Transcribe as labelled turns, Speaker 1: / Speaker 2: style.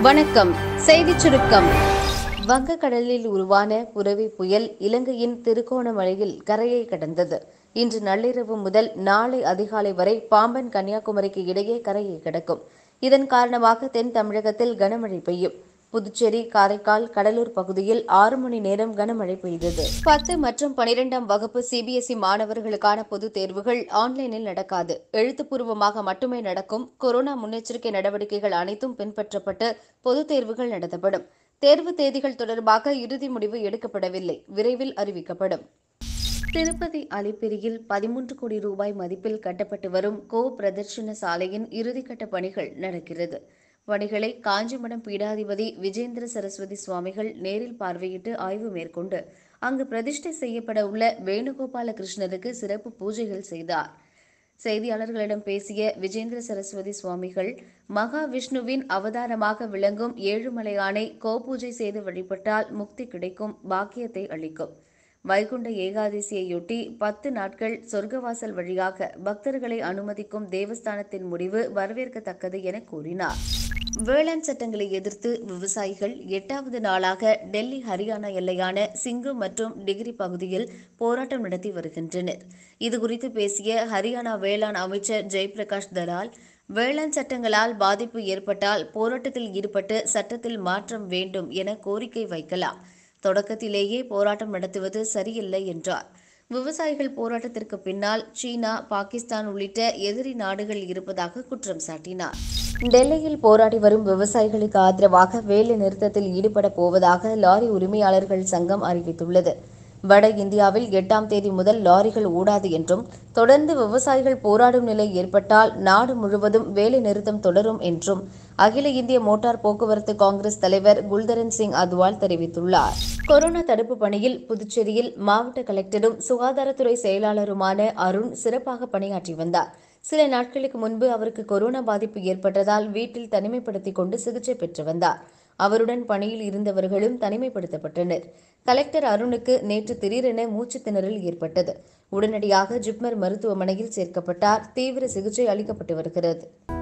Speaker 1: வணக்கம் செய்திச் சுருக்கம் வங்கக்கடலில் உருவான புரவி புயல் இலங்கையின் திருகோணமலையில் கரையை கடந்தது இன்று நள்ளிரவு முதல் நாளை அதிகாலை வரை பாம்பன் கன்னியாகுமரிக்கு இடையே கரையை கடக்கும் இதன் காரணமாக தென் தமிழகத்தில் கனமழை பெய்யும் புதுச்சேரி காரைக்கால் கடலூர் பகுதியில் ஆறு மணி நேரம் கனமழை பெய்தது பத்து மற்றும் பனிரெண்டாம் வகுப்பு சிபிஎஸ்இ மாணவர்களுக்கான பொதுத் தேர்வுகள் ஆன்லைனில் நடக்காது எழுத்துப்பூர்வமாக மட்டுமே நடக்கும் கொரோனா முன்னெச்சரிக்கை நடவடிக்கைகள் அனைத்தும் பின்பற்றப்பட்டு பொதுத் தேர்வுகள் நடத்தப்படும் தேர்வு தேதிகள் தொடர்பாக இறுதி முடிவு எடுக்கப்படவில்லை விரைவில் அறிவிக்கப்படும் திருப்பதி அலிப்பிரியில் பதிமூன்று கோடி ரூபாய் மதிப்பில் கட்டப்பட்டு வரும் கோ பிரதர்ஷன சாலையின் இறுதிக்கட்ட பணிகள் நடக்கிறது பணிகளை காஞ்சிமடம் பீடாதிபதி விஜேந்திர சரஸ்வதி சுவாமிகள் நேரில் பார்வையிட்டு ஆய்வு மேற்கொண்டு அங்கு பிரதிஷ்டை செய்யப்பட உள்ள வேணுகோபால கிருஷ்ணருக்கு சிறப்பு பூஜைகள் செய்தார் செய்தியாளர்களிடம் பேசிய விஜேந்திர சரஸ்வதி சுவாமிகள் மகாவிஷ்ணுவின் அவதாரமாக விளங்கும் ஏழுமலையானை கோபூஜை செய்து வழிபட்டால் முக்தி கிடைக்கும் பாக்கியத்தை அளிக்கும் வைகுண்ட ஏகாதசியையொட்டி பத்து நாட்கள் சொர்க்கவாசல் வழியாக பக்தர்களை அனுமதிக்கும் தேவஸ்தானத்தின் முடிவு வரவேற்கத்தக்கது என கூறினார் வேளாண் சட்டங்களை எதிர்த்து விவசாயிகள் எட்டாவது நாளாக டெல்லி ஹரியானா எல்லையான சிங்கு மற்றும் டிகிரி பகுதியில் போராட்டம் நடத்தி வருகின்றனர் இதுகுறித்து பேசிய ஹரியானா வேளாண் அமைச்சர் ஜெயபிரகாஷ் தலால் வேளாண் சட்டங்களால் பாதிப்பு ஏற்பட்டால் போராட்டத்தில் ஈடுபட்டு சட்டத்தில் மாற்றம் வேண்டும் என கோரிக்கை வைக்கலாம் தொடக்கத்திலேயே போராட்டம் நடத்துவது சரியில்லை என்றார் விவசாயிகள் போராட்டத்திற்கு பின்னால் சீனா பாகிஸ்தான் உள்ளிட்ட எதிரி நாடுகள் இருப்பதாக குற்றம் சாட்டினார் டெல்லியில் போராடி வரும் விவசாயிகளுக்கு ஆதரவாக வேலை நிறுத்தத்தில் ஈடுபட போவதாக லாரி உரிமையாளர்கள் சங்கம் அறிவித்துள்ளது வட இந்தியாவில் எட்டாம் தேதி முதல் லாரிகள் ஓடாது என்றும் தொடர்ந்து விவசாயிகள் போராடும் நிலை ஏற்பட்டால் நாடு முழுவதும் வேலை நிறுத்தம் தொடரும் என்றும் அகில இந்திய மோட்டார் போக்குவரத்து காங்கிரஸ் தலைவர் குல்தரன் சிங் அத்வால் தெரிவித்துள்ளார் கொரோனா தடுப்பு பணியில் புதுச்சேரியில் மாவட்ட கலெக்டரும் சுகாதாரத்துறை செயலாளருமான அருண் சிறப்பாக பணியாற்றி வந்தார் சில நாட்களுக்கு முன்பு அவருக்கு கொரோனா பாதிப்பு ஏற்பட்டதால் வீட்டில் தனிமைப்படுத்திக் கொண்டு சிகிச்சை பெற்று வந்தார் அவருடன் பணியில் இருந்தவர்களும் தனிமைப்படுத்தப்பட்டனர் கலெக்டர் அருணுக்கு நேற்று திடீரென மூச்சு திணறல் ஏற்பட்டது உடனடியாக ஜிப்மர் மருத்துவமனையில் சேர்க்கப்பட்டார் தீவிர சிகிச்சை அளிக்கப்பட்டு வருகிறது